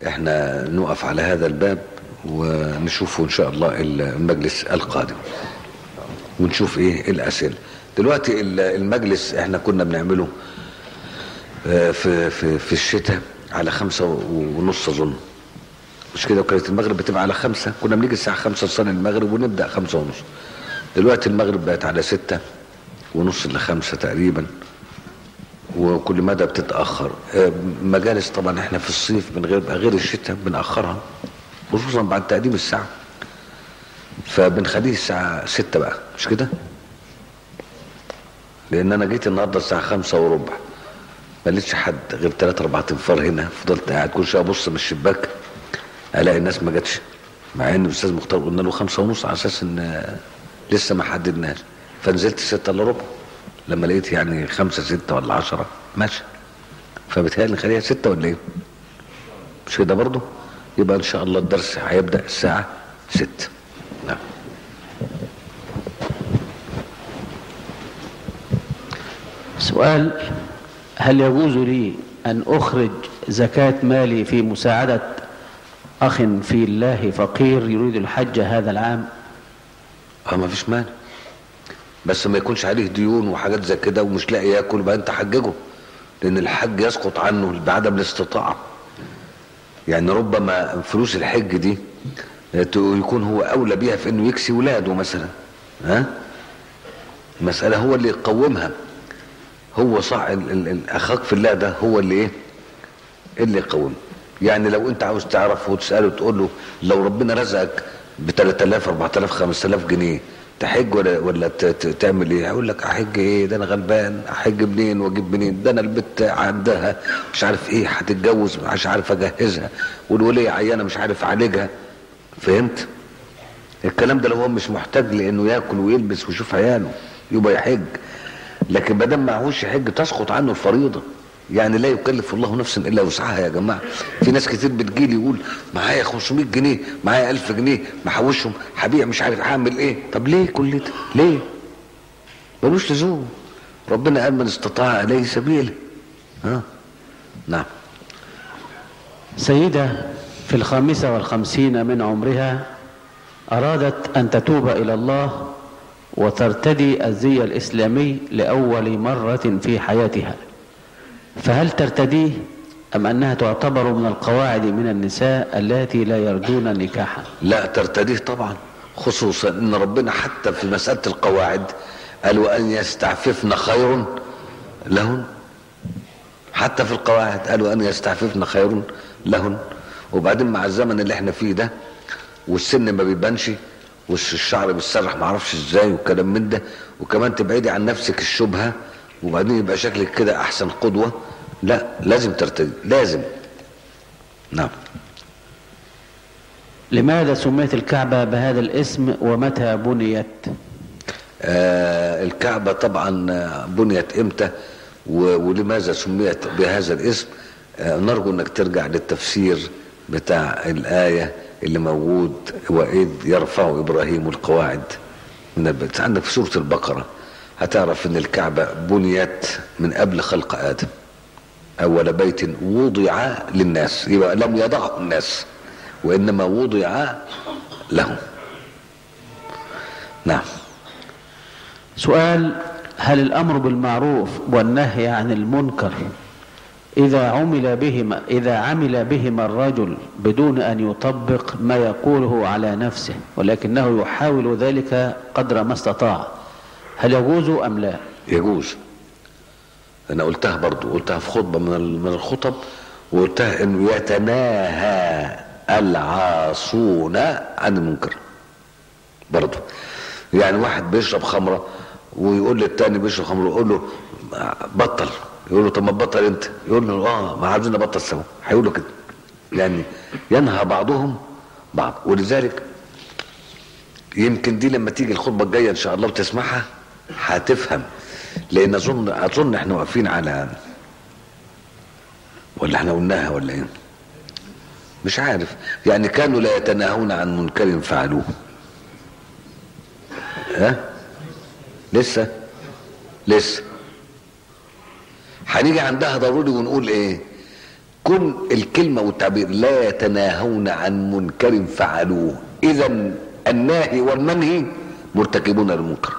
احنا نقف على هذا الباب ونشوفه ان شاء الله المجلس القادم ونشوف ايه الاسئله دلوقتي المجلس احنا كنا بنعمله في في في الشتاء على خمسة ونص اظن مش كده وكانت المغرب بتبقى على خمسة كنا بنيجي الساعة خمسة نصلي المغرب ونبدأ خمسة ونص دلوقتي المغرب بقت على ستة ونص لخمسة تقريبا وكل مدى بتتأخر مجالس طبعا احنا في الصيف من غير غير الشتاء بنأخرها خصوصا بعد تقديم الساعة فبنخليه الساعة ستة بقى مش كده لان انا جيت النهاردة الساعة خمسة وربع ما لقيتش حد غير ثلاثة أربعة تنفار هنا فضلت قاعد كل شوية أبص من الشباك ألاقي الناس ما جاتش مع إن الأستاذ مختار قلنا له خمسة ونص على أساس إن لسه ما حددناش فنزلت ستة إلا ربع لما لقيت يعني خمسة ستة ولا عشرة ماشي فبتهيألي نخليها ستة ولا إيه؟ مش كده برضه؟ يبقى إن شاء الله الدرس هيبدأ الساعة ستة نعم سؤال هل يجوز لي أن أخرج زكاة مالي في مساعدة أخ في الله فقير يريد الحج هذا العام اه ما فيش مانع بس ما يكونش عليه ديون وحاجات زي كده ومش لاقي ياكل بقى انت حججه لان الحج يسقط عنه بعدم الاستطاعه يعني ربما فلوس الحج دي يكون هو اولى بيها في انه يكسي ولاده مثلا ها المساله هو اللي يقومها هو صح اخاك في الله ده هو اللي ايه اللي يقوم يعني لو انت عاوز تعرف وتساله تقول له لو ربنا رزقك ب 3000 4000 5000 جنيه تحج ولا ولا تعمل ايه؟ هيقول لك احج ايه؟ ده انا غلبان احج منين واجيب منين؟ ده انا البت عندها مش عارف ايه هتتجوز مش عارف اجهزها والوليه عيانه مش عارف اعالجها فهمت؟ الكلام ده لو هو مش محتاج لانه ياكل ويلبس ويشوف عياله يبقى يحج لكن ما دام معهوش حج تسقط عنه الفريضه يعني لا يكلف الله نفسا الا وسعها يا جماعه في ناس كتير بتجيلي يقول معايا 500 جنيه معايا 1000 جنيه محوشهم هبيع مش عارف هعمل ايه طب ليه كل ده ليه ملوش لزوم ربنا قال من استطاع اليه سبيلا ها نعم سيدة في الخامسة والخمسين من عمرها أرادت أن تتوب إلى الله وترتدي الزي الإسلامي لأول مرة في حياتها فهل ترتديه أم أنها تعتبر من القواعد من النساء التي لا يرجون نكاحا لا ترتديه طبعا خصوصا ان ربنا حتى في مسألة القواعد قال وأن يستعففن خير لهن حتى في القواعد قالوا أن يستعففن خير لهن وبعدين مع الزمن اللي احنا فيه ده والسن ما بيبانش والشعر بيتسرح معرفش ازاي وكلام من ده وكمان تبعدي عن نفسك الشبهه وبعدين يبقى شكلك كده احسن قدوه لا لازم ترتدي لازم نعم لماذا سميت الكعبة بهذا الاسم ومتى بنيت آه الكعبة طبعا بنيت امتى ولماذا سميت بهذا الاسم آه نرجو انك ترجع للتفسير بتاع الآية اللي موجود وإذ يرفع إبراهيم القواعد من البيت عندك في سورة البقرة هتعرف ان الكعبة بنيت من قبل خلق آدم أول بيت وضع للناس يبقى لم يضعه الناس وإنما وضع لهم نعم سؤال هل الأمر بالمعروف والنهي عن المنكر إذا عمل بهما إذا عمل بهما الرجل بدون أن يطبق ما يقوله على نفسه ولكنه يحاول ذلك قدر ما استطاع هل يجوز أم لا يجوز أنا قلتها برضو قلتها في خطبة من من الخطب وقلتها إنه يتناهى العاصون عن المنكر برضو يعني واحد بيشرب خمرة ويقول للتاني بيشرب خمرة يقول له بطل يقول له طب ما تبطل انت يقول له اه ما عايزين نبطل سوا هيقول له كده يعني ينهى بعضهم بعض ولذلك يمكن دي لما تيجي الخطبه الجايه ان شاء الله وتسمعها هتفهم لان اظن اظن احنا واقفين على ولا احنا قلناها ولا ايه مش عارف يعني كانوا لا يتناهون عن منكر فعلوه ها لسه لسه هنيجي عندها ضروري ونقول ايه كن الكلمة والتعبير لا يتناهون عن منكر فعلوه إذا الناهي والمنهي مرتكبون المنكر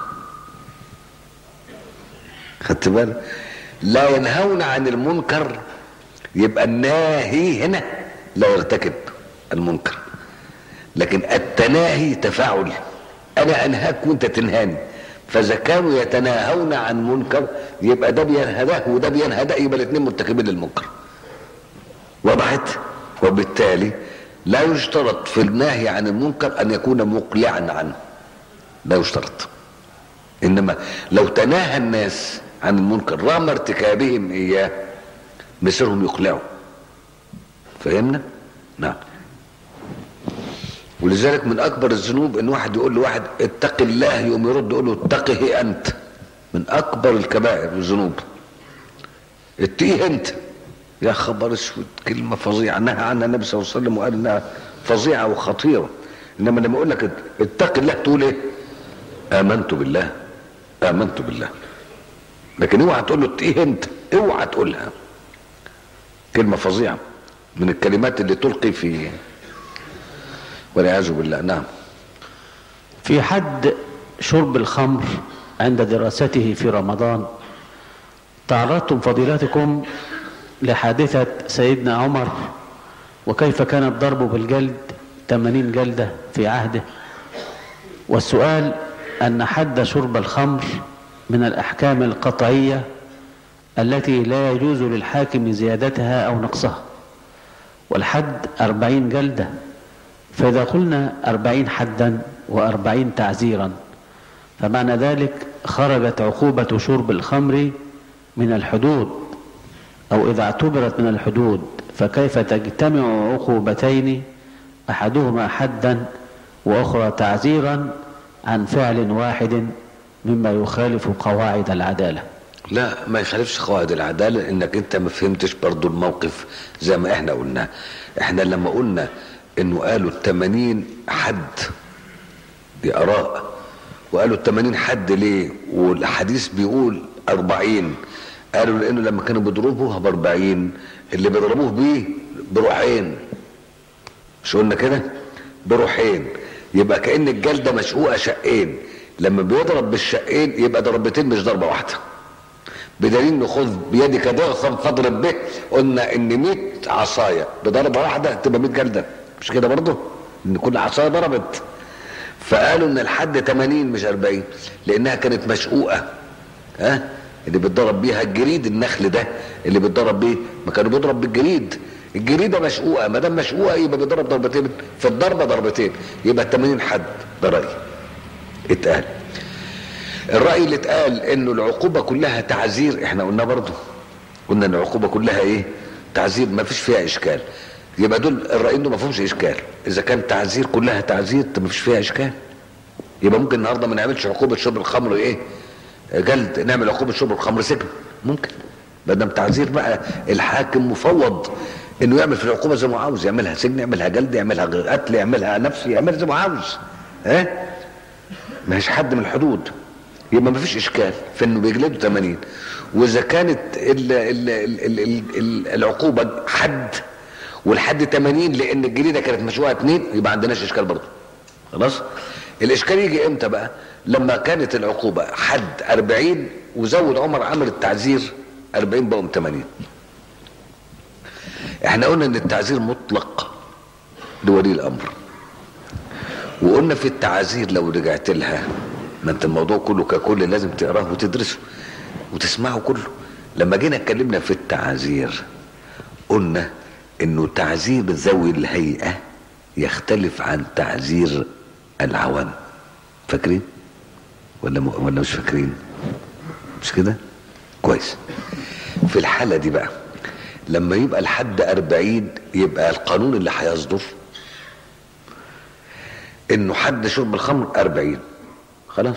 خدت بالك لا ينهون عن المنكر يبقى الناهي هنا لا يرتكب المنكر لكن التناهي تفاعل انا انهاك وانت تنهاني فاذا كانوا يتناهون عن منكر يبقى ده بينهى ده وده بينهى ده يبقى الاثنين مرتكبين للمنكر وضحت وبالتالي لا يشترط في النهي عن المنكر ان يكون مقلعا عنه لا يشترط انما لو تناهى الناس عن المنكر رغم ارتكابهم اياه مصيرهم يقلعوا فهمنا نعم ولذلك من اكبر الذنوب ان واحد يقول لواحد اتق الله يقوم يرد يقول له اتقه انت من اكبر الكبائر والذنوب اتقيه انت يا خبر اسود كلمه فظيعه نهى عنها النبي صلى الله عليه وسلم وقال انها فظيعه وخطيره انما لما يقول لك اتق الله تقول ايه امنت بالله امنت بالله لكن اوعى تقول له اتقيه انت اوعى تقولها كلمه فظيعه من الكلمات اللي تلقي في والعياذ بالله نعم في حد شرب الخمر عند دراسته في رمضان تعرضتم فضيلتكم لحادثة سيدنا عمر وكيف كان الضرب بالجلد 80 جلدة في عهده والسؤال أن حد شرب الخمر من الأحكام القطعية التي لا يجوز للحاكم زيادتها أو نقصها والحد أربعين جلدة فإذا قلنا أربعين حدا وأربعين تعزيرا فمعنى ذلك خرجت عقوبة شرب الخمر من الحدود أو إذا اعتبرت من الحدود فكيف تجتمع عقوبتين أحدهما حدا وأخرى تعزيرا عن فعل واحد مما يخالف قواعد العدالة لا ما يخالفش قواعد العدالة انك انت ما فهمتش برضو الموقف زي ما احنا قلنا احنا لما قلنا انه قالوا التمانين حد دي اراء وقالوا التمانين حد ليه والحديث بيقول اربعين قالوا لانه لما كانوا بيضربوها باربعين اللي بيضربوه بيه بروحين مش قلنا كده بروحين يبقى كأن الجلدة مشقوقة شقين لما بيضرب بالشقين يبقى ضربتين مش ضربة واحدة بدليل نخذ بيدك ضغطا فاضرب به قلنا ان 100 عصايه بضربه واحده تبقى 100 جلده مش كده برضه ان كل عصايه ضربت فقالوا ان الحد 80 مش 40 لانها كانت مشقوقه ها اللي بيتضرب بيها الجريد النخل ده اللي بيتضرب بيه ما كانوا بيضرب بالجريد الجريده مشقوقه ما دام مشقوقه يبقى بيضرب ضربتين في الضربه ضربتين يبقى 80 حد ده راي اتقال الرأي اللي اتقال انه العقوبة كلها تعزير احنا قلنا برضو قلنا ان العقوبة كلها ايه تعزير ما فيش فيها اشكال يبقى دول الرأيين دول ما فيهمش اشكال اذا كان تعزير كلها تعزير ما فيش فيها اشكال يبقى ممكن النهارده ما نعملش عقوبة شرب الخمر ايه جلد نعمل عقوبة شرب الخمر سجن ممكن ما دام تعزير بقى الحاكم مفوض انه يعمل في العقوبة زي ما عاوز يعملها سجن يعملها جلد يعملها قتل يعملها نفسي يعملها زي ما عاوز ها ما هيش حد من الحدود يبقى ما فيش اشكال في انه بيجلدوا 80 واذا كانت ال ال ال ال ال العقوبه حد والحد 80 لان الجريده كانت مشروعه اثنين يبقى عندناش اشكال برضه خلاص الاشكال يجي امتى بقى لما كانت العقوبه حد 40 وزود عمر عمل التعزير 40 بقوا 80 احنا قلنا ان التعزير مطلق لولي الامر وقلنا في التعازير لو رجعت لها ما انت الموضوع كله ككل لازم تقراه وتدرسه وتسمعه كله لما جينا اتكلمنا في التعازير قلنا انه تعزير ذوي الهيئة يختلف عن تعزير العوام فاكرين ولا م... ولا مش فاكرين مش كده كويس في الحالة دي بقى لما يبقى الحد أربعين يبقى القانون اللي هيصدر انه حد شرب الخمر أربعين خلاص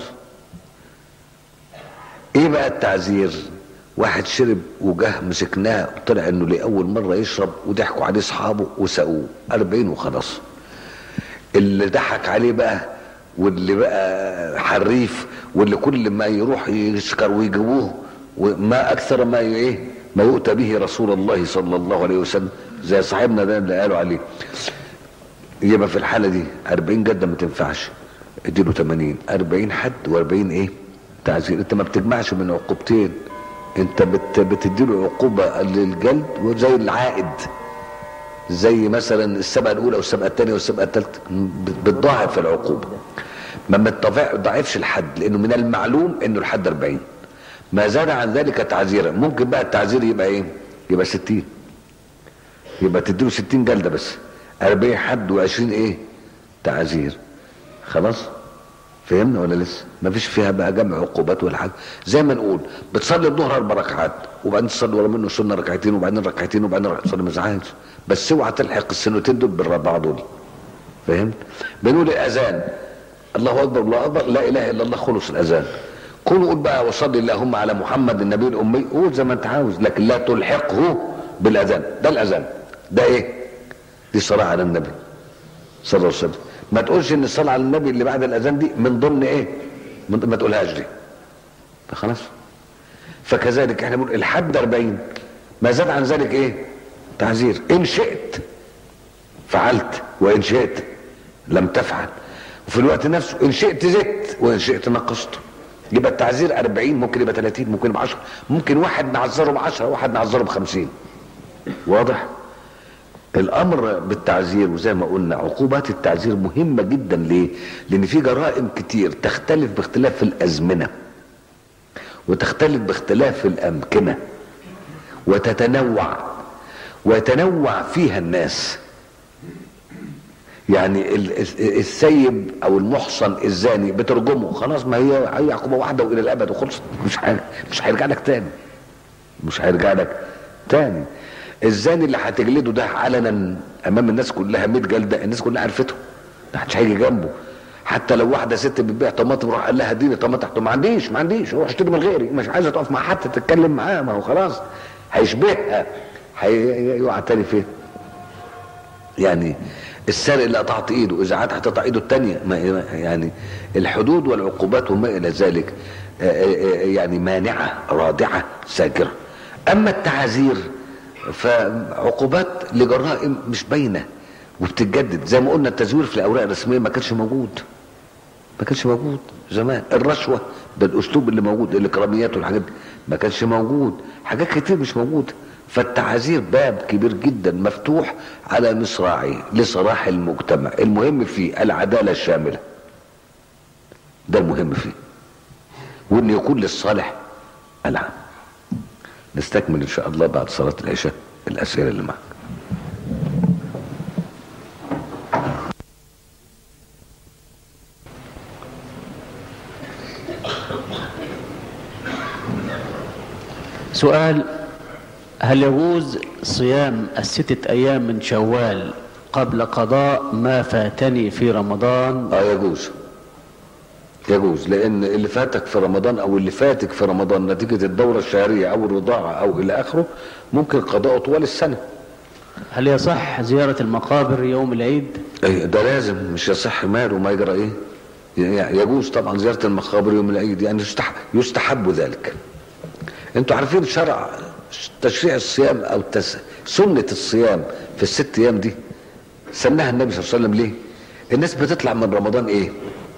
ايه بقى التعزير واحد شرب وجه مسكناه وطلع انه لاول مره يشرب وضحكوا عليه اصحابه وسقوه 40 وخلاص اللي ضحك عليه بقى واللي بقى حريف واللي كل ما يروح يسكر ويجيبوه وما اكثر ما ايه ما يؤتى به رسول الله صلى الله عليه وسلم زي صاحبنا ده اللي قالوا عليه يبقى في الحالة دي 40 جدة ما تنفعش اديله 80 40 حد و40 ايه تعزير انت ما بتجمعش من عقوبتين انت بت بتديله عقوبة للجلد وزي العائد زي مثلا السبقة الأولى والسبقة الثانية والسبقة الثالثة بتضاعف العقوبة ما بتضاعفش الحد لأنه من المعلوم إنه الحد 40 ما زاد عن ذلك تعزيرا ممكن بقى التعزير يبقى إيه؟ يبقى 60 يبقى تديله 60 جلدة بس 40 حد و20 إيه؟ تعزير خلاص؟ فهمنا ولا لسه؟ ما فيش فيها بقى جمع عقوبات ولا حاجه، زي ما نقول بتصلي الظهر اربع ركعات وبعدين تصلي ورا منه سنه ركعتين وبعدين ركعتين وبعدين ركعتين تصلي ما تزعلش بس اوعى تلحق السنتين دول بالرابعه دول. فهمت؟ بنقول الاذان الله اكبر الله اكبر لا اله الا الله خلص الاذان. كل قول بقى وصلي اللهم على محمد النبي الامي قول زي ما انت عاوز لكن لا تلحقه بالاذان ده الاذان ده ايه؟ دي صلاه على النبي صلى الله عليه وسلم ما تقولش ان الصلاه على النبي اللي بعد الاذان دي من ضمن ايه من ما تقولهاش دي فخلاص فكذلك احنا بنقول الحد 40 ما زاد عن ذلك ايه تعزير ان شئت فعلت وان شئت لم تفعل وفي الوقت نفسه ان شئت زدت وان شئت نقصت يبقى التعزير 40 ممكن يبقى 30 ممكن يبقى 10 ممكن واحد نعذره ب 10 واحد نعذره ب 50 واضح الامر بالتعزير وزي ما قلنا عقوبات التعزير مهمه جدا ليه لان في جرائم كتير تختلف باختلاف الازمنه وتختلف باختلاف الامكنه وتتنوع ويتنوع فيها الناس يعني السيب او المحصن الزاني بترجمه خلاص ما هي هي عقوبه واحده والى الابد وخلصت مش مش هيرجع لك تاني مش هيرجع لك تاني الزاني اللي هتجلده ده علنا امام الناس كلها 100 جلده الناس كلها عرفته ما حدش هيجي جنبه حتى لو واحده ست بتبيع طماطم راح قال لها اديني طماطم ما عنديش ما عنديش روح اشتري من غيري مش عايزه تقف مع حد تتكلم معاه ما هو خلاص هيشبهها هيقع تاني فين يعني السارق اللي قطعت ايده اذا عاد هتقطع ايده الثانيه يعني الحدود والعقوبات وما الى ذلك يعني مانعه رادعه ساجره اما التعازير فعقوبات لجرائم مش باينه وبتتجدد زي ما قلنا التزوير في الاوراق الرسميه ما كانش موجود ما كانش موجود زمان الرشوه ده الاسلوب اللي موجود الاكراميات والحاجات دي ما كانش موجود حاجات كتير مش موجوده فالتعازير باب كبير جدا مفتوح على مصراعيه لصلاح المجتمع المهم فيه العداله الشامله ده المهم فيه وان يكون للصالح العام نستكمل ان شاء الله بعد صلاة العشاء الاسئلة اللي معك سؤال هل يجوز صيام الستة أيام من شوال قبل قضاء ما فاتني في رمضان اه يجوز يجوز لان اللي فاتك في رمضان او اللي فاتك في رمضان نتيجة الدورة الشهرية او الرضاعة او الى اخره ممكن قضاءه طوال السنة هل يصح زيارة المقابر يوم العيد أي ده لازم مش يصح مال وما يجرى ايه يجوز طبعا زيارة المقابر يوم العيد يعني يستحب, يستحب ذلك انتوا عارفين شرع تشريع الصيام او تس... سنة الصيام في الست ايام دي سنها النبي صلى الله عليه وسلم ليه الناس بتطلع من رمضان ايه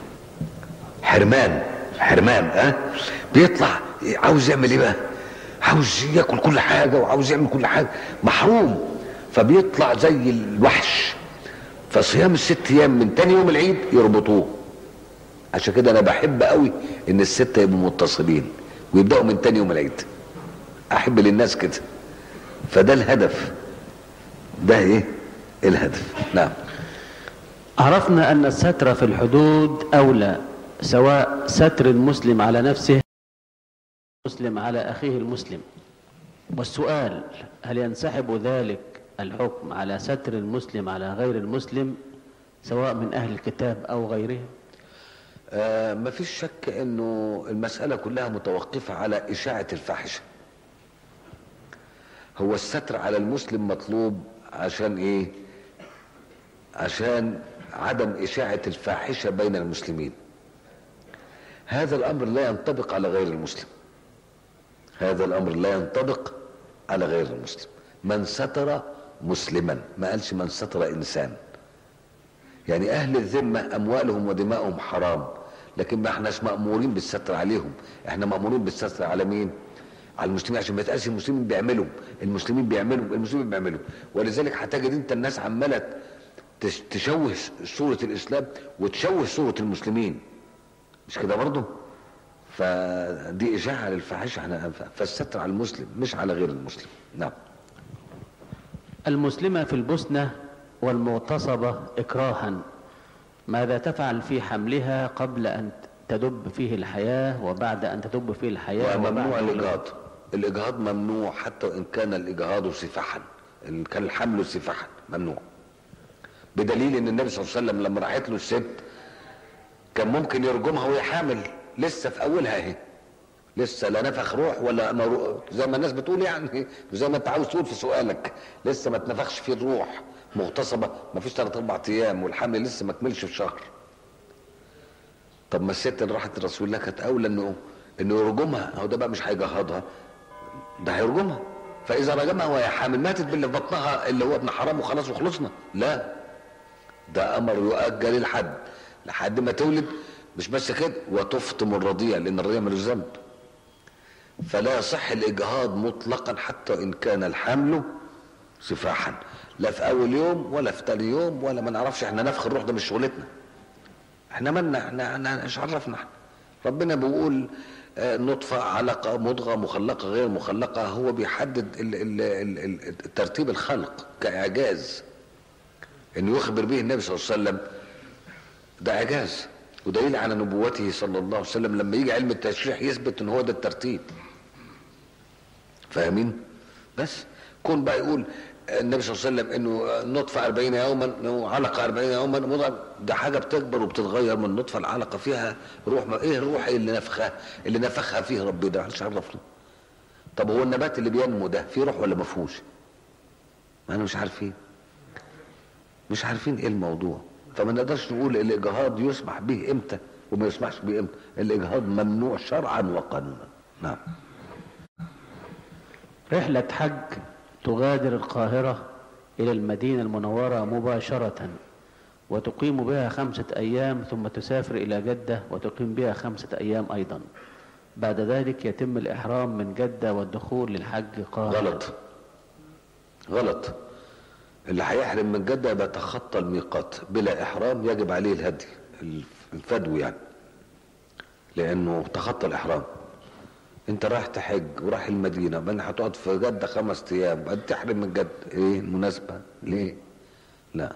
حرمان حرمان ها أه؟ بيطلع عاوز يعمل ايه بقى عاوز ياكل كل حاجة وعاوز يعمل كل حاجة محروم فبيطلع زي الوحش فصيام الست ايام من تاني يوم العيد يربطوه عشان كده انا بحب قوي ان الستة يبقوا متصلين ويبداوا من تاني يوم العيد احب للناس كده فده الهدف ده ايه الهدف نعم عرفنا أن الستر في الحدود أولى سواء ستر المسلم على نفسه المسلم على أخيه المسلم والسؤال هل ينسحب ذلك الحكم على ستر المسلم على غير المسلم سواء من أهل الكتاب أو غيرهم آه مفيش شك انه المسألة كلها متوقفة على اشاعة الفاحشة هو الستر على المسلم مطلوب عشان ايه عشان عدم اشاعة الفاحشة بين المسلمين هذا الامر لا ينطبق على غير المسلم هذا الامر لا ينطبق على غير المسلم من ستر مسلما ما قالش من ستر انسان يعني اهل الذمه اموالهم ودماؤهم حرام لكن ما احناش مامورين بالستر عليهم احنا مامورين بالستر على مين على المسلمين عشان ما يتقالش المسلمين بيعملوا المسلمين بيعملوا المسلمين بيعملوا ولذلك هتجد انت الناس عماله تش- تشوه صوره الاسلام وتشوه صوره المسلمين مش كده برضه فدي اشاعه للفاحشه احنا فالستر على المسلم مش على غير المسلم نعم المسلمة في البوسنة والمغتصبة إكراها ماذا تفعل في حملها قبل أن تدب فيه الحياة وبعد أن تدب فيه الحياة وممنوع وبعد الاجهاض الاجهاض ممنوع حتى وان كان الاجهاض سفاحا ان كان الحمل سفاحا ممنوع بدليل ان النبي صلى الله عليه وسلم لما راحت له الست كان ممكن يرجمها وهي حامل لسه في اولها اهي لسه لا نفخ روح ولا مرو... زي ما الناس بتقول يعني زي ما انت عاوز تقول في سؤالك لسه ما اتنفخش فيه الروح مغتصبه ما فيش ثلاث اربع ايام والحمل لسه ما كملش في شهر طب ما الست اللي راحت لرسول الله كانت اولى انه انه يرجمها هو ده بقى مش هيجهضها ده هيرجمها فاذا رجمها وهي حامل ماتت باللي في بطنها اللي هو ابن حرام وخلاص وخلصنا لا ده امر يؤجل الحد لحد ما تولد مش بس كده وتفطم الرضيع لان الرضيع ملوش ذنب فلا يصح الاجهاض مطلقا حتى ان كان الحمل سفاحا لا في اول يوم ولا في تاني يوم ولا ما نعرفش احنا نفخ الروح ده مش شغلتنا احنا مالنا احنا احنا ايش عرفنا احنا ربنا بيقول آه، نطفة علقة مضغة مخلقة غير مخلقة هو بيحدد ال ال ال ال ترتيب الخلق كإعجاز انه يخبر به النبي صلى الله عليه وسلم ده إعجاز ودليل على نبوته صلى الله عليه وسلم لما يجي علم التشريح يثبت ان هو ده الترتيب فاهمين بس كون بقى يقول النبي صلى الله عليه وسلم انه نطفه 40 يوما انه علقه 40 يوما مضغه ده حاجه بتكبر وبتتغير من نطفه العلقه فيها روح ما ايه الروح اللي نفخها اللي نفخها فيه ربنا ده مش عرفنا طب هو النبات اللي بينمو ده فيه روح ولا ما فيهوش؟ ما انا مش عارفين مش عارفين ايه الموضوع فما نقدرش نقول الاجهاض يسمح به امتى وما يسمحش به امتى الاجهاض ممنوع شرعا وقانونا نعم رحلة حج تغادر القاهرة إلى المدينة المنورة مباشرة وتقيم بها خمسة أيام ثم تسافر إلى جدة وتقيم بها خمسة أيام أيضا بعد ذلك يتم الإحرام من جدة والدخول للحج قاهرة غلط غلط اللي هيحرم من جدة يبقى تخطى الميقات بلا إحرام يجب عليه الهدي الفدو يعني لأنه تخطى الإحرام أنت رايح تحج ورايح المدينة بعدين هتقعد في جدة خمس أيام بعدين تحرم من جدة إيه المناسبة ليه؟ لا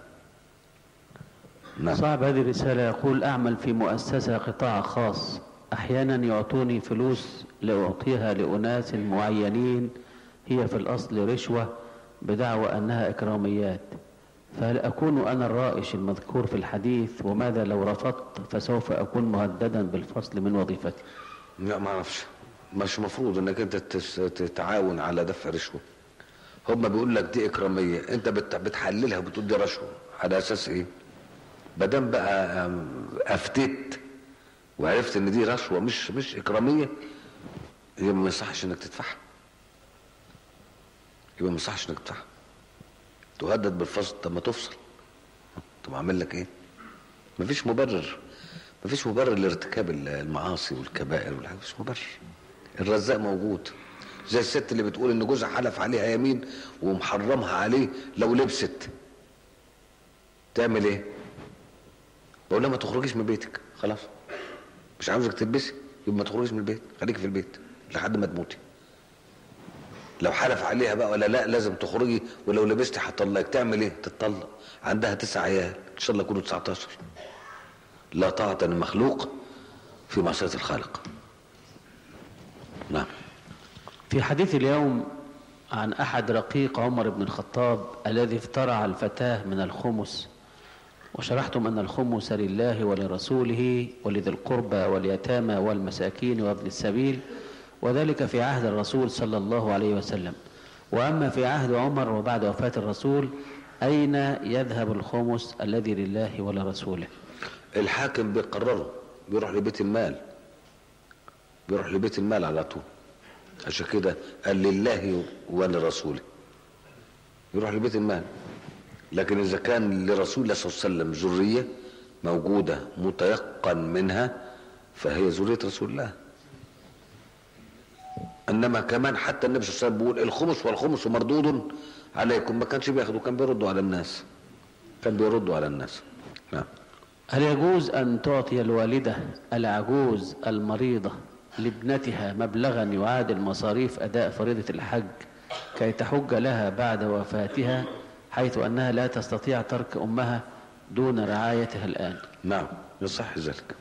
نعم صاحب هذه الرسالة يقول أعمل في مؤسسة قطاع خاص أحيانا يعطوني فلوس لأعطيها لأناس معينين هي في الأصل رشوة بدعوى أنها إكراميات فهل أكون أنا الرائش المذكور في الحديث وماذا لو رفضت فسوف أكون مهددا بالفصل من وظيفتي لا ما اعرفش مش مفروض انك انت تس- تتعاون على دفع رشوه هم بيقول لك دي اكراميه انت بت- بتحللها وبتقول دي رشوه على اساس ايه مادام بقى أم، افتيت وعرفت ان دي رشوه مش مش اكراميه يبقى ما يصحش انك تدفعها يبقى ما يصحش انك تدفعها تهدد بالفصل طب ما تفصل طب اعمل لك ايه مفيش مبرر مفيش مبرر لارتكاب المعاصي والكبائر والحاجات مفيش مبرر الرزاق موجود زي الست اللي بتقول ان جوزها حلف عليها يمين ومحرمها عليه لو لبست تعمل ايه بقول لها ما تخرجيش من بيتك خلاص مش عاوزك تلبسي يبقى ما تخرجيش من البيت خليكي في البيت لحد ما تموتي لو حلف عليها بقى ولا لا لازم تخرجي ولو لبستي هطلقك تعمل ايه تتطلق عندها تسع عيال ان شاء الله يكونوا 19 لا طاعة للمخلوق في معصية الخالق نعم في حديث اليوم عن أحد رقيق عمر بن الخطاب الذي افترع الفتاة من الخمس وشرحتم أن الخمس لله ولرسوله ولذي القربى واليتامى والمساكين وابن السبيل وذلك في عهد الرسول صلى الله عليه وسلم وأما في عهد عمر وبعد وفاة الرسول أين يذهب الخمس الذي لله ولرسوله الحاكم بيقرره بيروح لبيت المال بيروح لبيت المال على طول عشان كده قال لله ولرسوله يروح لبيت المال لكن اذا كان لرسول الله صلى الله عليه وسلم ذريه موجوده متيقن منها فهي ذريه رسول الله انما كمان حتى النبي صلى الله عليه وسلم بيقول الخمس والخمس مردود عليكم ما كانش بياخدوا كان بيردوا على الناس كان بيردوا على الناس نعم هل يجوز أن تعطي الوالدة العجوز المريضة لابنتها مبلغا يعادل مصاريف أداء فريضة الحج كي تحج لها بعد وفاتها حيث أنها لا تستطيع ترك أمها دون رعايتها الآن نعم يصح ذلك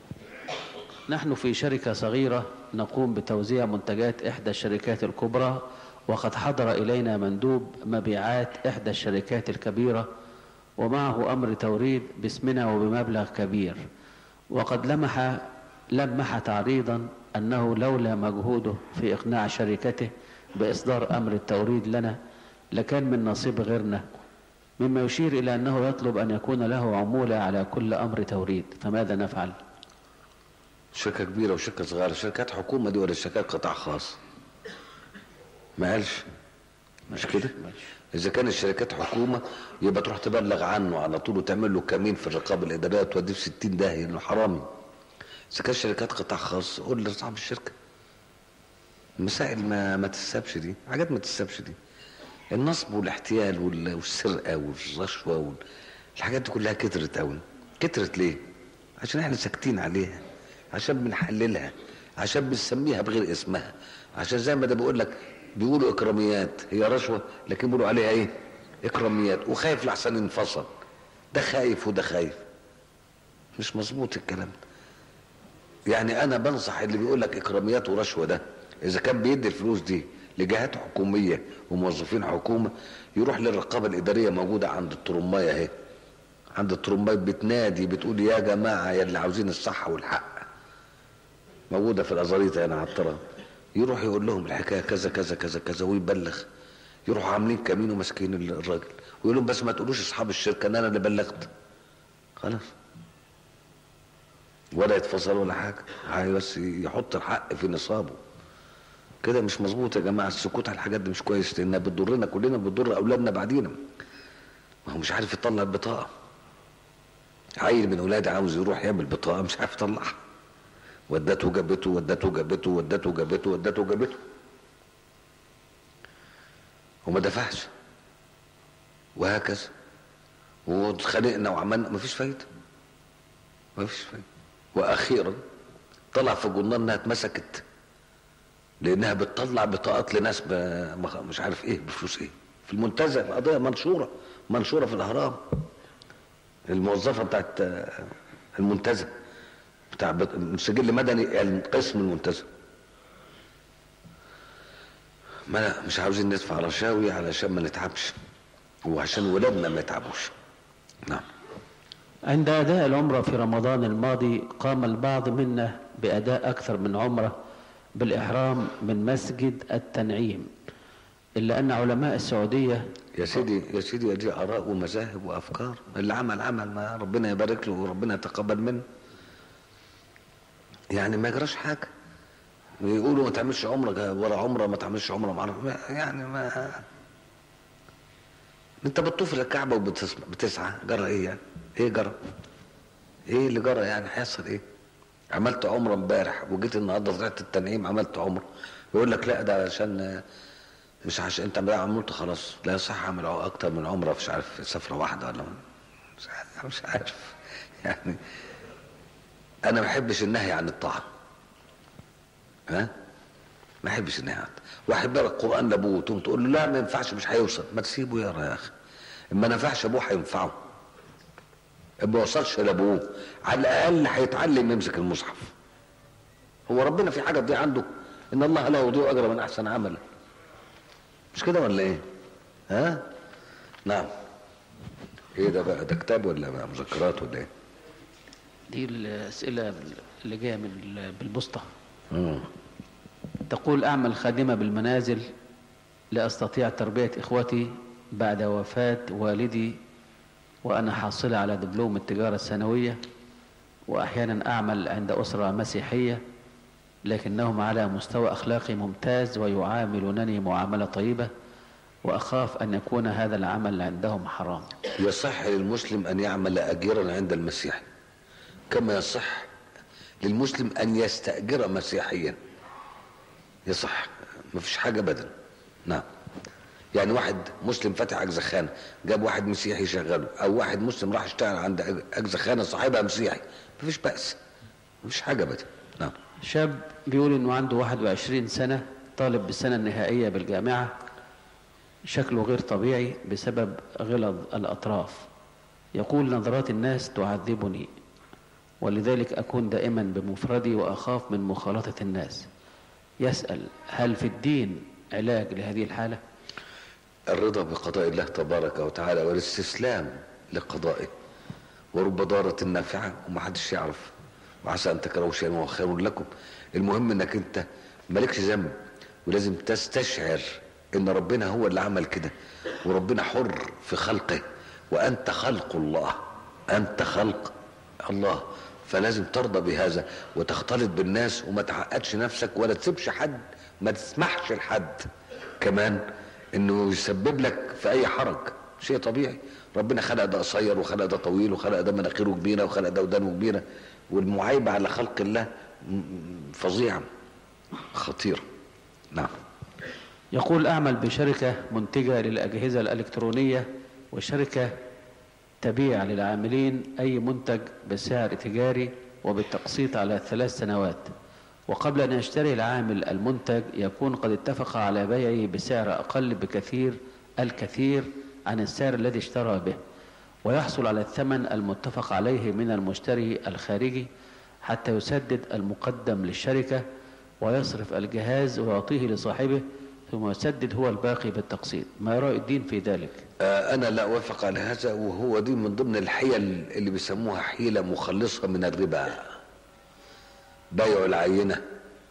نحن في شركة صغيرة نقوم بتوزيع منتجات إحدى الشركات الكبرى وقد حضر إلينا مندوب مبيعات إحدى الشركات الكبيرة ومعه أمر توريد باسمنا وبمبلغ كبير وقد لمح لمح تعريضا أنه لولا مجهوده في إقناع شركته بإصدار أمر التوريد لنا لكان من نصيب غيرنا مما يشير إلى أنه يطلب أن يكون له عمولة على كل أمر توريد فماذا نفعل؟ شركة كبيرة وشركة صغيرة شركات حكومة دي ولا شركات قطاع خاص ما قالش مش كده اذا كان الشركات حكومة يبقى تروح تبلغ عنه على طول وتعمل له كمين في الرقابة الادارية وتوديه في 60 داهية انه حرامي اذا كان شركات قطاع خاص قول لصاحب الشركة مسائل ما ما تسابش دي حاجات ما تسابش دي النصب والاحتيال وال- والسرقة والرشوة وال... الحاجات دي كلها كترت قوي كترت ليه عشان احنا ساكتين عليها عشان بنحللها عشان بنسميها بغير اسمها عشان زي ما ده بقول لك بيقولوا اكراميات هي رشوه لكن بيقولوا عليها ايه اكراميات وخايف لحسن ينفصل ده خايف وده خايف مش مظبوط الكلام ده يعني انا بنصح اللي بيقول لك اكراميات ورشوه ده اذا كان بيدي الفلوس دي لجهات حكوميه وموظفين حكومه يروح للرقابه الاداريه موجوده عند الترمايه اهي عند الترمايه بتنادي بتقول يا جماعه يا اللي عاوزين الصح والحق موجوده في الازاريطه هنا على الطرف يروح يقول لهم الحكايه كذا كذا كذا كذا ويبلغ يروحوا عاملين كمين وماسكين الراجل ويقول لهم بس ما تقولوش اصحاب الشركه ان انا اللي بلغت خلاص ولا يتفصل ولا حاجه عايز بس يحط الحق في نصابه كده مش مظبوط يا جماعه السكوت على الحاجات دي مش كويس لانها بتضرنا كلنا بتضر اولادنا بعدينا ما هو مش عارف يطلع البطاقه عيل من اولادي عاوز يروح يعمل بطاقه مش عارف يطلعها ودته جابته ودته جابته ودته جابته ودته جابته وما دفعش وهكذا واتخانقنا وعملنا مفيش فايده مفيش فايده واخيرا طلع في الجورنال انها اتمسكت لانها بتطلع بطاقات لناس ب- مش عارف ايه بفلوس ايه في المنتزه القضيه منشوره منشوره في الاهرام الموظفه بتاعت آه، المنتزه بتاع بت- سجل مدني القسم المنتزه ما لا مش عاوزين ندفع رشاوي علشان ما نتعبش وعشان ولادنا ما يتعبوش نعم عند أداء العمرة في رمضان الماضي قام البعض منا بأداء أكثر من عمرة بالإحرام من مسجد التنعيم إلا أن علماء السعودية يا سيدي يا سيدي دي اراء ومذاهب وافكار اللي عمل عمل ما ربنا يبارك له وربنا يتقبل منه يعني ما يجراش حاجه يقولوا ما تعملش عمره ورا عمره ما تعملش عمره مع يعني ما انت بتطوف الكعبه وبتسعى جرى ايه يعني ايه جرى ايه اللي جرى يعني هيحصل ايه عملت عمره امبارح وجيت النهارده طلعت التنعيم عملت عمره يقول لك لا ده عشان مش عشان انت بقى عملت خلاص لا يصح اعمل اكتر من عمره مش عارف سفره واحده ولا مش عارف, مش عارف يعني انا ما بحبش النهي عن الطاعه ها ما احبش النهي عن واحد بيقرا القران لابوه تقوم تقول له لا ما ينفعش مش هيوصل ما تسيبه يقرا يا اخي ما نفعش ابوه هينفعه ما وصلش لابوه على الاقل هيتعلم يمسك المصحف هو ربنا في حاجه تضيع عنده ان الله لا يضيع اجر من احسن عملا مش كده ولا ايه ها نعم ايه ده بقى ده كتاب ولا بقى مذكرات ولا ايه دي الأسئلة اللي جاية من بالبسطة مم. تقول أعمل خادمة بالمنازل لأستطيع تربية إخوتي بعد وفاة والدي وأنا حاصلة على دبلوم التجارة الثانوية وأحيانا أعمل عند أسرة مسيحية لكنهم على مستوى أخلاقي ممتاز ويعاملونني معاملة طيبة وأخاف أن يكون هذا العمل عندهم حرام يصح للمسلم أن يعمل أجيرا عند المسيح كما يصح للمسلم أن يستأجر مسيحيا يصح ما فيش حاجة بدل نعم يعني واحد مسلم فتح أجزخانة جاب واحد مسيحي شغله أو واحد مسلم راح اشتغل عند أجزخانة صاحبها مسيحي ما فيش بأس ما فيش حاجة بدل نعم شاب بيقول انه عنده 21 سنة طالب بالسنة النهائية بالجامعة شكله غير طبيعي بسبب غلظ الأطراف يقول نظرات الناس تعذبني ولذلك أكون دائما بمفردي وأخاف من مخالطة الناس يسأل هل في الدين علاج لهذه الحالة الرضا بقضاء الله تبارك وتعالى والاستسلام لقضائه ورب ضارة نافعة ومحدش يعرف وعسى ان تكرهوا شيئا وهو خير لكم المهم انك انت مالكش ذنب ولازم تستشعر ان ربنا هو اللي عمل كده وربنا حر في خلقه وانت خلق الله انت خلق الله فلازم ترضى بهذا وتختلط بالناس وما تعقدش نفسك ولا تسيبش حد ما تسمحش لحد كمان انه يسبب لك في اي حرج شيء طبيعي ربنا خلق ده قصير وخلق ده طويل وخلق ده مناخيره كبيره وخلق ده ودانه كبيره والمعايبه على خلق الله فظيعه خطيره نعم يقول أعمل بشركة منتجة للأجهزة الإلكترونية والشركة تبيع للعاملين أي منتج بسعر تجاري وبالتقسيط على ثلاث سنوات وقبل أن يشتري العامل المنتج يكون قد اتفق على بيعه بسعر أقل بكثير الكثير عن السعر الذي اشترى به ويحصل على الثمن المتفق عليه من المشتري الخارجي حتى يسدد المقدم للشركة ويصرف الجهاز ويعطيه لصاحبه ثم يسدد هو الباقي بالتقسيط ما يرى الدين في ذلك آه انا لا اوافق على هذا وهو دي من ضمن الحيل اللي بيسموها حيلة مخلصة من الربا بيع العينة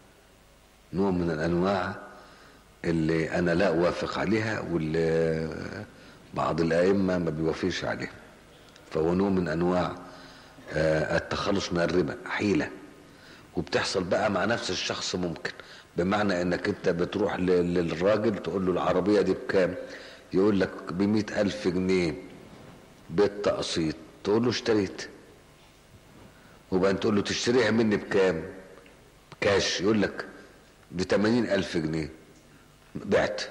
نوع من الانواع اللي انا لا اوافق عليها واللي بعض الائمة ما بيوافقش عليها فهو نوع من انواع آه التخلص من الربا حيلة وبتحصل بقى مع نفس الشخص ممكن بمعنى انك انت بتروح للراجل تقول له العربية دي بكام يقول لك بمئة الف جنيه بالتقسيط تقول له اشتريت وبعدين تقول له تشتريها مني بكام كاش يقول لك بثمانين الف جنيه بعت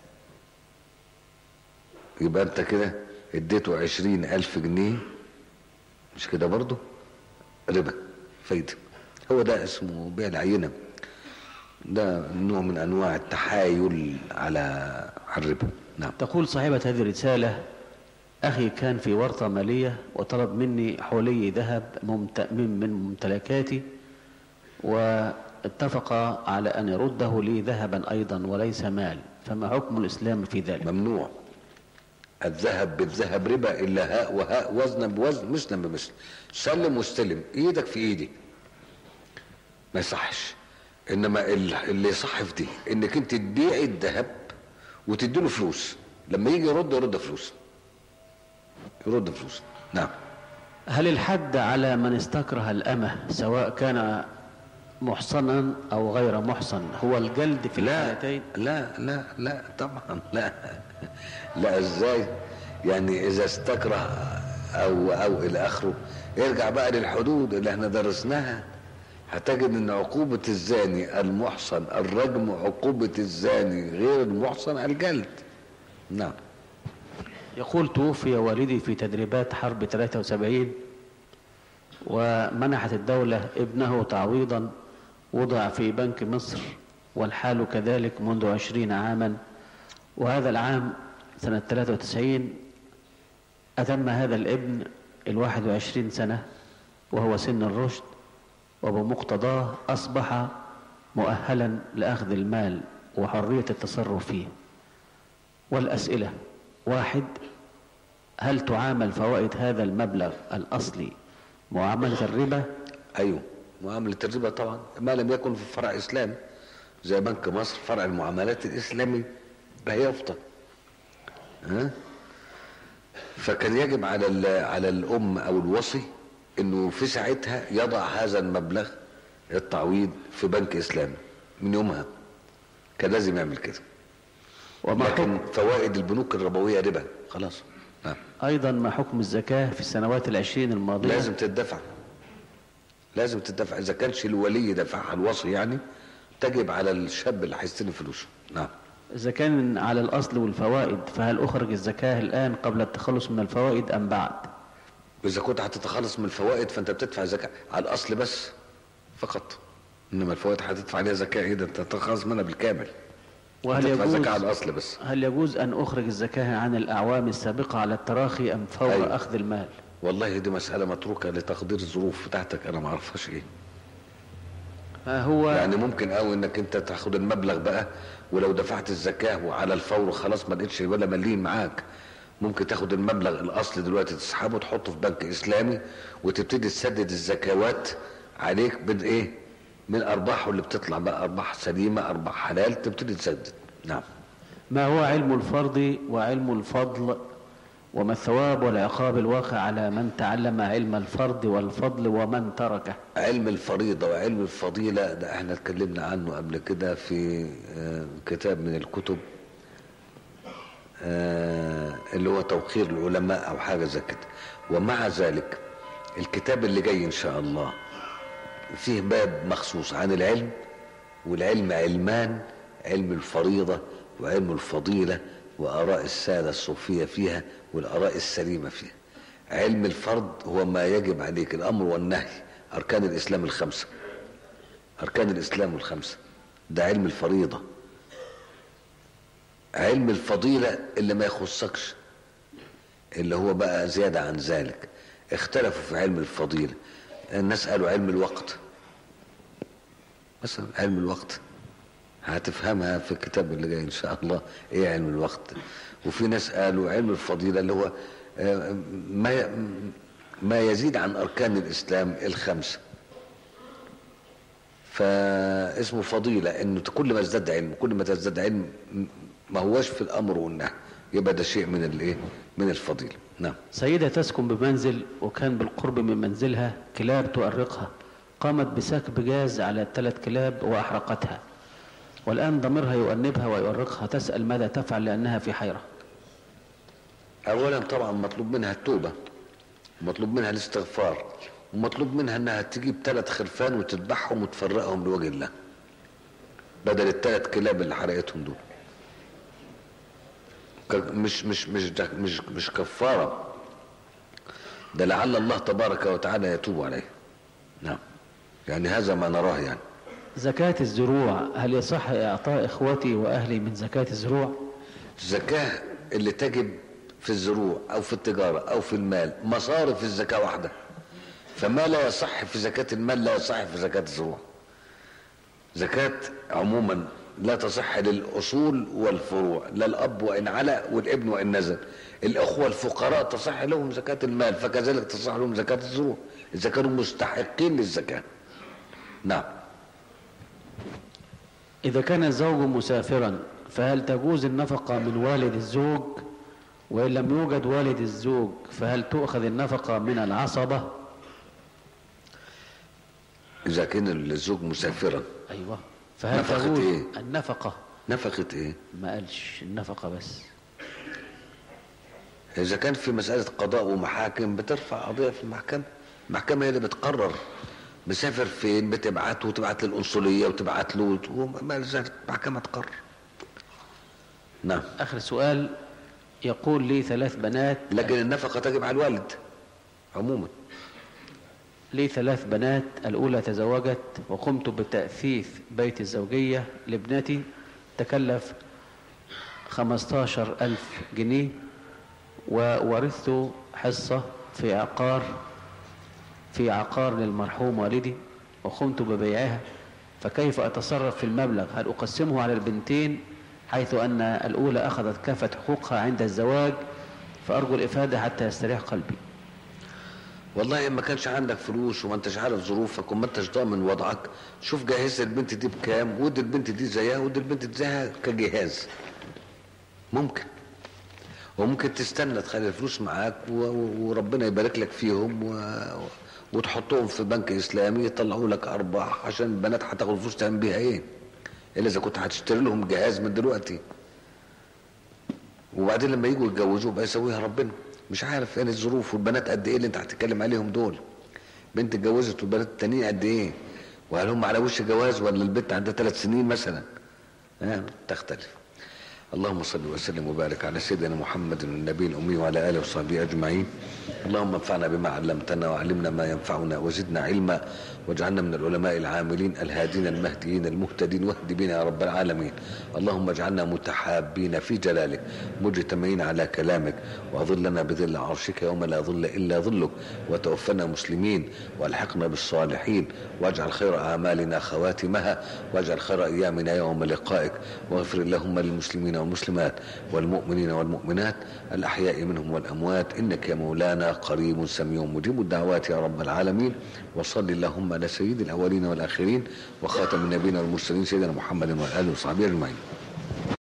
يبقى انت كده اديته عشرين الف جنيه مش كده برضه ربا فايدة هو ده اسمه بيع العينة ده نوع من انواع التحايل على الربا نعم تقول صاحبة هذه الرسالة أخي كان في ورطة مالية وطلب مني حولي ذهب ممت... من من ممتلكاتي واتفق على أن يرده لي ذهبا أيضا وليس مال فما حكم الإسلام في ذلك ممنوع الذهب بالذهب ربا الا هاء وهاء وزنا بوزن مثلا بمثل سلم واستلم ايدك في ايدي ما يصحش انما اللي يصح في دي انك انت تبيعي الذهب وتديله فلوس لما يجي يرد يرد فلوس يرد فلوس نعم هل الحد على من استكره الأمة سواء كان محصنا أو غير محصن هو الجلد في لا الحالتين لا لا لا طبعا لا لا ازاي يعني اذا استكره او او الى اخره يرجع بقى للحدود اللي احنا درسناها هتجد ان عقوبة الزاني المحصن الرجم عقوبة الزاني غير المحصن الجلد نعم يقول توفي والدي في تدريبات حرب 73 ومنحت الدولة ابنه تعويضا وضع في بنك مصر والحال كذلك منذ عشرين عاما وهذا العام سنة 93 أتم هذا الابن الواحد وعشرين سنة وهو سن الرشد وبمقتضاه أصبح مؤهلا لأخذ المال وحرية التصرف فيه والأسئلة واحد هل تعامل فوائد هذا المبلغ الأصلي معاملة الربا ايوه معاملة الربا طبعا ما لم يكن في فرع اسلامي زي بنك مصر فرع المعاملات الاسلامي لا يفطر ها فكان يجب على ال- على الام او الوصي انه في ساعتها يضع هذا المبلغ التعويض في بنك اسلامي من يومها كان لازم يعمل كده وما لكن حكم فوائد البنوك الربويه ربا خلاص نعم أيضا ما حكم الزكاة في السنوات العشرين الماضية لازم تدفع لازم تدفع اذا كانش الولي دفعها الوصي يعني تجب على الشاب اللي هيستلم فلوسه نعم إذا كان على الأصل والفوائد فهل أخرج الزكاة الآن قبل التخلص من الفوائد أم بعد واذا كنت هتتخلص من الفوائد فانت بتدفع زكاه على الاصل بس فقط انما الفوائد هتدفع عليها زكاه ايه ده انت تتخلص منها بالكامل وهل هتدفع يجوز زكاه على الاصل بس هل يجوز أن أخرج الزكاة عن الأعوام السابقة على التراخي أم فور أيوة. أخذ المال والله دي مساله متروكه لتقدير الظروف بتاعتك انا ما اعرفهاش ايه ما هو يعني ممكن قوي انك انت تاخد المبلغ بقى ولو دفعت الزكاه وعلى الفور خلاص ما لقيتش ولا مليم معاك ممكن تاخد المبلغ الاصلي دلوقتي تسحبه تحطه في بنك اسلامي وتبتدي تسدد الزكوات عليك من ايه من ارباحه اللي بتطلع بقى ارباح سليمه ارباح حلال تبتدي تسدد نعم ما هو علم الفرض وعلم الفضل وما الثواب والعقاب الواقع على من تعلم علم الفرض والفضل ومن تركه علم الفريضة وعلم الفضيلة ده احنا اتكلمنا عنه قبل كده في آه، كتاب من الكتب آه، اللي هو توقير العلماء او حاجة زي كده ومع ذلك الكتاب اللي جاي ان شاء الله فيه باب مخصوص عن العلم والعلم علمان علم الفريضة وعلم الفضيلة وآراء السادة الصوفية فيها والآراء السليمة فيها علم الفرض هو ما يجب عليك الأمر والنهي أركان الإسلام الخمسة أركان الإسلام الخمسة ده علم الفريضة علم الفضيلة اللي ما يخصكش اللي هو بقى زيادة عن ذلك اختلفوا في علم الفضيلة الناس قالوا علم الوقت مثلا علم الوقت هتفهمها في الكتاب اللي جاي ان شاء الله ايه علم الوقت وفي ناس قالوا علم الفضيلة اللي هو آه، ما ما يزيد عن اركان الاسلام الخمسه فاسمه فضيلة انه كل ما ازداد علم كل ما تزداد علم ما هوش في الامر والنهي يبقى ده شيء من الايه من الفضيلة نعم سيدة تسكن بمنزل وكان بالقرب من منزلها كلاب تؤرقها قامت بسكب جاز على ثلاث كلاب وأحرقتها والآن ضميرها يؤنبها ويؤرقها تسأل ماذا تفعل لأنها في حيرة اولا طبعا مطلوب منها التوبة مطلوب منها الاستغفار ومطلوب منها انها تجيب ثلاث خرفان وتذبحهم وتفرقهم لوجه الله بدل الثلاث كلاب اللي حرقتهم دول ك- مش مش مش ده- مش مش كفاره ده لعل الله تبارك وتعالى يتوب عليه نعم يعني هذا ما نراه يعني زكاة الزروع هل يصح إعطاء إخوتي وأهلي من زكاة الزروع الزكاة اللي تجب في الزروع او في التجارة او في المال مصارف الزكاة واحدة فما لا يصح في زكاة المال لا يصح في زكاة الزروع زكاة عموما لا تصح للأصول والفروع لا الأب وإن علا والابن وإن نزل الأخوة الفقراء تصح لهم زكاة المال فكذلك تصح لهم زكاة الزروع إذا كانوا مستحقين للزكاة نعم إذا كان الزوج مسافرا فهل تجوز النفقة من والد الزوج وإن لم يوجد والد الزوج فهل تؤخذ النفقة من العصبة إذا كان الزوج مسافرا أيوة فهل نفقة تجوز إيه؟ النفقة نفقة إيه ما قالش النفقة بس إذا كان في مسألة قضاء ومحاكم بترفع قضية في المحكمة المحكمة هي اللي بتقرر مسافر فين بتبعته وتبعت للقنصلية وتبعت له وت- وما ذلك المحكمة تقرر نعم آخر سؤال يقول لي ثلاث بنات لكن النفقة تجب على الوالد عموما لي ثلاث بنات الأولى تزوجت وقمت بتأثيث بيت الزوجية لابنتي تكلف خمستاشر ألف جنيه وورثت حصة في عقار في عقار للمرحوم والدي وقمت ببيعها فكيف أتصرف في المبلغ هل أقسمه على البنتين حيث أن الأولى أخذت كافة حقوقها عند الزواج فأرجو الإفادة حتى يستريح قلبي والله ما كانش عندك فلوس وما انتش عارف ظروفك وما انتش ضامن وضعك شوف جهز البنت دي بكام ودي البنت دي زيها ودي البنت دي زيها كجهاز ممكن وممكن تستنى تخلي الفلوس معاك و- و- وربنا يبارك لك فيهم و... وتحطهم في بنك اسلامي يطلعوا لك ارباح عشان البنات هتاخد فلوس تعمل بيها ايه الا اذا كنت هتشتري لهم جهاز من دلوقتي وبعدين لما يجوا يتجوزوا بقى يسويها ربنا مش عارف يعني الظروف والبنات قد ايه اللي انت هتتكلم عليهم دول بنت اتجوزت والبنات التانيين قد ايه وهل هم على وش جواز ولا البنت عندها ثلاث سنين مثلا ها تختلف اللهم صل وسلم وبارك على سيدنا محمد النبي الأمي وعلى آله وصحبه أجمعين اللهم انفعنا بما علمتنا وعلمنا ما ينفعنا وزدنا علما واجعلنا من العلماء العاملين الهادين المهديين المهتدين واهد بنا يا رب العالمين اللهم اجعلنا متحابين في جلالك مجتمعين على كلامك واظلنا بظل عرشك يوم لا ظل إلا ظلك وتوفنا مسلمين والحقنا بالصالحين واجعل خير أعمالنا خواتمها واجعل خير أيامنا يوم لقائك واغفر اللهم للمسلمين والمسلمات والمؤمنين والمؤمنات الأحياء منهم والأموات إنك يا مولانا قريب سميع مجيب الدعوات يا رب العالمين وصل اللهم على سيد الأولين والآخرين وخاتم النبيين والمرسلين سيدنا محمد وآله وصحبه أجمعين